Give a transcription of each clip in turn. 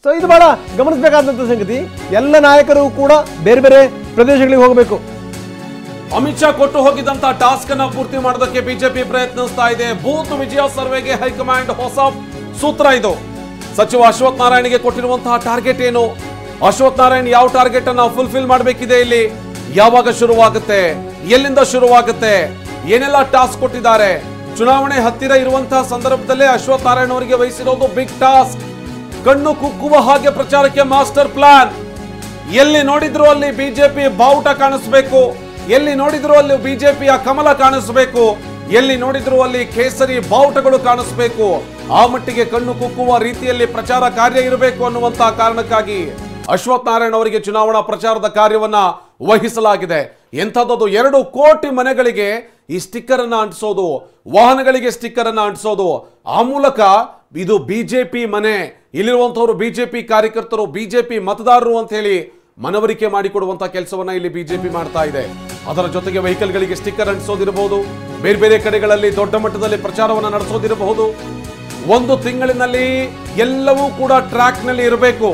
so ಇದು ಬಹಳ ಗಮನಿಸಬೇಕಾದಂಥ ಸಂಗತಿ ಎಲ್ಲ ನಾಯಕರು ಕೂಡ ಬೇರೆ ಬೇರೆ ಪ್ರದೇಶಗಳಿಗೆ ಹೋಗಬೇಕು ಅಮಿತ್ ಶಾ ಕೊಟ್ಟು ಹೋಗಿದ್ದಂತ ಟಾಸ್ಕ್ ಅನ್ನ ಪೂರ್ತಿ ಮಾಡೋದಕ್ಕೆ ಬಿಜೆಪಿ ಪ್ರಯತ್ನಿಸ್ತಾ ಇದೆ ಬೂತ್ ವಿಜಯ ಸರ್ವೆಗೆ ಹೈಕಮಾಂಡ್ ಹೊಸ ಸೂತ್ರ ಇದು ಸಚಿವ ಅಶ್ವಥ್ ನಾರಾಯಣ್ಗೆ ಕೊಟ್ಟಿರುವಂತಹ ಟಾರ್ಗೆಟ್ ಏನು ಅಶ್ವಥ್ ನಾರಾಯಣ್ ಯಾವ ಟಾರ್ಗೆಟ್ ಅನ್ನ ಫುಲ್ಫಿಲ್ ಮಾಡಬೇಕಿದೆ ಇಲ್ಲಿ ಯಾವಾಗ ಶುರುವಾಗುತ್ತೆ ಎಲ್ಲಿಂದ ಶುರುವಾಗುತ್ತೆ ಏನೆಲ್ಲ ಟಾಸ್ಕ್ ಕೊಟ್ಟಿದ್ದಾರೆ ಚುನಾವಣೆ ಹತ್ತಿರ ಇರುವಂತಹ ಸಂದರ್ಭದಲ್ಲೇ ಅಶ್ವಥ್ ನಾರಾಯಣ್ ಅವರಿಗೆ ವಹಿಸಿರೋದು ಬಿಗ್ ಟಾಸ್ಕ್ ಕಣ್ಣು ಕುಕ್ಕುವ ಹಾಗೆ ಪ್ರಚಾರಕ್ಕೆ ಮಾಸ್ಟರ್ ಪ್ಲಾನ್ ಎಲ್ಲಿ ನೋಡಿದ್ರು ಅಲ್ಲಿ ಬಿಜೆಪಿ ಬಾವುಟ ಕಾಣಿಸ್ಬೇಕು ಎಲ್ಲಿ ನೋಡಿದ್ರು ಅಲ್ಲಿ ಬಿಜೆಪಿಯ ಕಮಲ ಕಾಣಿಸ್ಬೇಕು ಎಲ್ಲಿ ನೋಡಿದ್ರು ಅಲ್ಲಿ ಕೇಸರಿ ಬಾವುಟಗಳು ಕಾಣಿಸ್ಬೇಕು ಆ ಮಟ್ಟಿಗೆ ಕಣ್ಣು ಕುಕ್ಕುವ ರೀತಿಯಲ್ಲಿ ಪ್ರಚಾರ ಕಾರ್ಯ ಇರಬೇಕು ಅನ್ನುವಂತಹ ಕಾರಣಕ್ಕಾಗಿ ಅಶ್ವಥ್ ನಾರಾಯಣ್ ಅವರಿಗೆ ಚುನಾವಣಾ ಪ್ರಚಾರದ ಕಾರ್ಯವನ್ನ ವಹಿಸಲಾಗಿದೆ ಎಂಥದ್ದು ಎರಡು ಕೋಟಿ ಮನೆಗಳಿಗೆ ಈ ಸ್ಟಿಕ್ಕರ್ ಅನ್ನ ಅಂಟಿಸೋದು ವಾಹನಗಳಿಗೆ ಸ್ಟಿಕ್ಕರ್ ಅನ್ನ ಅಂಟಿಸೋದು ಆ ಮೂಲಕ ಇದು ಬಿಜೆಪಿ ಮನೆ ಇಲ್ಲಿರುವಂತವರು ಬಿಜೆಪಿ ಕಾರ್ಯಕರ್ತರು ಬಿಜೆಪಿ ಮತದಾರರು ಅಂತ ಹೇಳಿ ಮನವರಿಕೆ ಮಾಡಿಕೊಡುವಂತ ಕೆಲಸವನ್ನ ಇಲ್ಲಿ ಬಿಜೆಪಿ ಮಾಡ್ತಾ ಇದೆ ಅದರ ಜೊತೆಗೆ ವೆಹಿಕಲ್ಗಳಿಗೆ ಸ್ಟಿಕ್ಕರ್ ಅಂಟಿಸೋದಿರಬಹುದು ಬೇರೆ ಬೇರೆ ಕಡೆಗಳಲ್ಲಿ ದೊಡ್ಡ ಮಟ್ಟದಲ್ಲಿ ಪ್ರಚಾರವನ್ನ ನಡೆಸೋದಿರಬಹುದು ಒಂದು ತಿಂಗಳಿನಲ್ಲಿ ಎಲ್ಲವೂ ಕೂಡ ಟ್ರ್ಯಾಕ್ ನಲ್ಲಿ ಇರಬೇಕು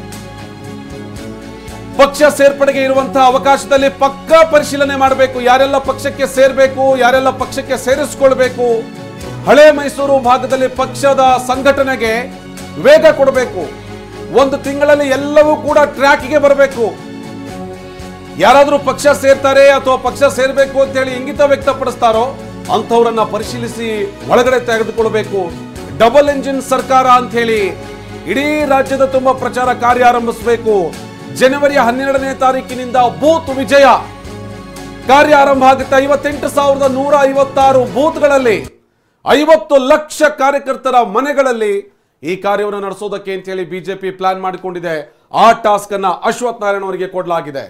ಪಕ್ಷ ಸೇರ್ಪಡೆಗೆ ಇರುವಂತಹ ಅವಕಾಶದಲ್ಲಿ ಪಕ್ಕಾ ಪರಿಶೀಲನೆ ಮಾಡಬೇಕು ಯಾರೆಲ್ಲ ಪಕ್ಷಕ್ಕೆ ಸೇರ್ಬೇಕು ಯಾರೆಲ್ಲ ಪಕ್ಷಕ್ಕೆ ಸೇರಿಸಿಕೊಳ್ಬೇಕು ಹಳೆ ಮೈಸೂರು ಭಾಗದಲ್ಲಿ ಪಕ್ಷದ ಸಂಘಟನೆಗೆ ವೇಗ ಕೊಡಬೇಕು ಒಂದು ತಿಂಗಳಲ್ಲಿ ಎಲ್ಲವೂ ಕೂಡ ಟ್ರ್ಯಾಕ್ಗೆ ಬರಬೇಕು ಯಾರಾದ್ರೂ ಪಕ್ಷ ಸೇರ್ತಾರೆ ಅಥವಾ ಪಕ್ಷ ಸೇರ್ಬೇಕು ಅಂತ ಹೇಳಿ ಇಂಗಿತ ವ್ಯಕ್ತಪಡಿಸ್ತಾರೋ ಅಂಥವ್ರನ್ನ ಪರಿಶೀಲಿಸಿ ಒಳಗಡೆ ತೆಗೆದುಕೊಳ್ಬೇಕು ಡಬಲ್ ಎಂಜಿನ್ ಸರ್ಕಾರ ಅಂತ ಹೇಳಿ ಇಡೀ ರಾಜ್ಯದ ತುಂಬ ಪ್ರಚಾರ ಕಾರ್ಯ ಆರಂಭಿಸಬೇಕು ಜನವರಿ ಹನ್ನೆರಡನೇ ತಾರೀಕಿನಿಂದ ಬೂತ್ ವಿಜಯ ಕಾರ್ಯ ಆರಂಭ ಆಗುತ್ತೆ ಐವತ್ತೆಂಟು ಸಾವಿರದ ನೂರ ಐವತ್ತಾರು ಬೂತ್ಗಳಲ್ಲಿ ಐವತ್ತು ಲಕ್ಷ ಕಾರ್ಯಕರ್ತರ ಮನೆಗಳಲ್ಲಿ ಈ ಕಾರ್ಯವನ್ನು ನಡೆಸೋದಕ್ಕೆ ಅಂತ ಹೇಳಿ ಬಿಜೆಪಿ ಪ್ಲಾನ್ ಮಾಡಿಕೊಂಡಿದೆ ಆ ಟಾಸ್ಕ್ ಅನ್ನ ಅಶ್ವಥ್ ನಾರಾಯಣ ಅವರಿಗೆ ಕೊಡಲಾಗಿದೆ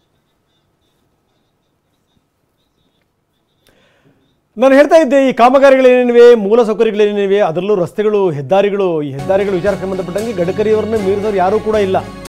ನಾನು ಹೇಳ್ತಾ ಇದ್ದೆ ಈ ಕಾಮಗಾರಿಗಳೇನಿವೆ ಮೂಲ ಸೌಕರ್ಯಗಳೇನಿವೆ ಅದರಲ್ಲೂ ರಸ್ತೆಗಳು ಹೆದ್ದಾರಿಗಳು ಈ ಹೆದ್ದಾರಿಗಳು ವಿಚಾರಕ್ಕೆ ಸಂಬಂಧಪಟ್ಟಂಗೆ ಗಡ್ಕರಿ ಅವರನ್ನ ಮೀರಿದವರು ಯಾರೂ ಕೂಡ ಇಲ್ಲ